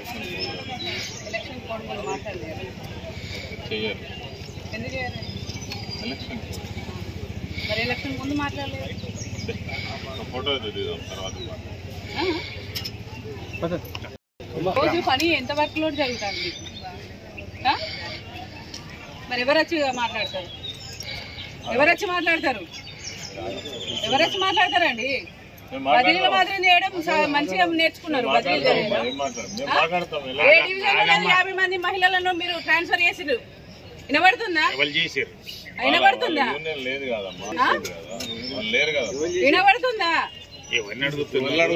Election code ముందు మాట్లాడలేరు చెయ్యరు ఎందుకు చేయరు ఎలక్షన్ మరి ఎలక్షన్ ముందు మాట్లాడలేరు ఒక ఫోటో దిగుదాం తర్వాత ఆ? రోజు పని ఎంత వర్క్ లోడ్ జరుగుతుంది మీకు? ఆ? మరి ఎవరు వచ్చి మాట్లాడతారు ఎవరు వచ్చి మాట్లాడతారు ఎవరు వచ్చి మాట్లాడతారండి మేము బదిలీల మాత్రం చేయడం స- మంచిగా నేర్చుకున్నారు బదిలీలు చేయడం ఏం మాట్లాడు మేము మాట్లాడతాం ఎలా ఏ డివిజన్ యాభై మంది మహిళలను మీరు ట్రాన్స్ఫర్ చేసిరు వినబడుతుందా వినబడుతుందా యూనియన్ లేదు కదమ్మా లేదు కదా వాళ్ళు లేరు కదా వినబడుతుందా ఎవరిని అడుగుతున్నారు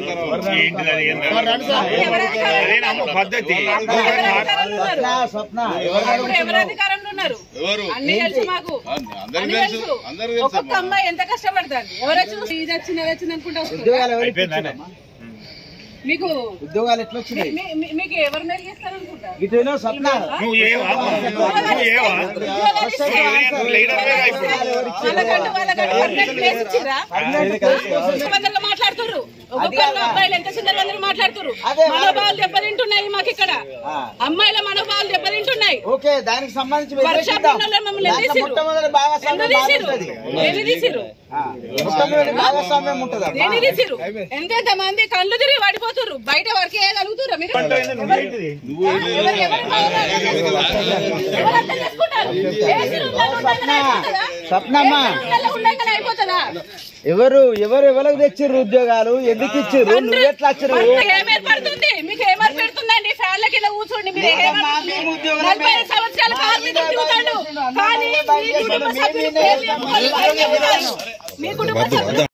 ఎవరు అధికారంలో ఉన్నారు? పద్ధతి ఎవరు అధికారంలో ఉన్నారు? స్వప్న ఇప్పుడు ఎవరు అధికారంలో ఉన్నారు ఎవరు అన్ని తెలుసు మాకు అందరికి అన్ని తెలుసు తెలుసు అందరికి తెలుసు ఒక్కొక్క అమ్మాయి ఎంత కష్టపడుతుంది ఎవరు వచ్చి ఇది వచ్చింది అది వచ్చింది అనుకుంటా వస్తుంది ఉద్యోగాలు ఎవరికి ఇచ్చారమ్మా? మీకు ఉద్యోగాలు ఎట్లా వచ్చినాయి మీ- మీ- మీకు ఎవరు మెరిగిస్తారు అనుకుంటా ఇటేనో స్వప్న నువ్వు ఏవా నువ్వు ఏవా లీడర్వేగా ఇప్పుడు వాళ్ళకంటూ వాళ్ళకంటూ పర్మనెంట్ ప్లేస్ ఇచ్చిర్రా? వందలు మాట్లాడుతుర్రు ఒక్కొక్కరు అబ్బాయిలు ఎంత చిన్న వందలు మాట్లాడుతుర్రు అదే, మనోభావాలు దెబ్బతింటున్నాయి మాకు ఇక్కడ ఆ. అమ్మాయిల మనోభావాలు దెబ్బతింటున్నాయి ఓకే దానికి సంబంధించి వర్షాప్ విశ్లేషిద్దాం. ఉన్నోళ్ళని మమ్మల్ని దాంట్లో ఎదిరిసిర్రు. మొట్టమొదటి భాగస్వామ్యం ఎందుకు తీసిర్రు? బాగుంటది. ఎందుకు తీసిర్రు? ఆ, మొట్టమొదటి భాగస్వామ్యం ఉంటది దేని తీసిర్రు ఎంతెంత మంది కళ్ళు తిరిగి పడిపోతుర్రు బయట వర్క్ చేయగలుగుతుర్రా మీరు ఎవరు- ఎవరు కావాలి? ఎవరు అర్థం చేసుకుంటారు? ఏసీ రూమ్లలో ఉండగానే అయిపోతుందా? స్వప్నమ్మ ఏసీ రూమ్లలో ఉండగానే అయిపోతుందా ఎవరు ఎవరు ఎవరికి తెచ్చిర్రు ఉద్యోగాలు ఎందుకు ఇచ్చిర్రు నువ్వు ఎట్లా వచ్చిర్రు మీకు ఏం ఏర్పడుతుంది మీకు ఏం ఏర్పడుతుందండి ఫ్యాన్ల కింద కూర్చోండి మీరు ఏం నలభై ఐదు సంవత్సరాల కార్మికులు తిరుగుతాడు కానీ మీ కుటుంబ సభ్యులు పేర్లు చెప్పుకొని బయటికి వెళ్తారు. మీ కుటుంబ సభ్యులు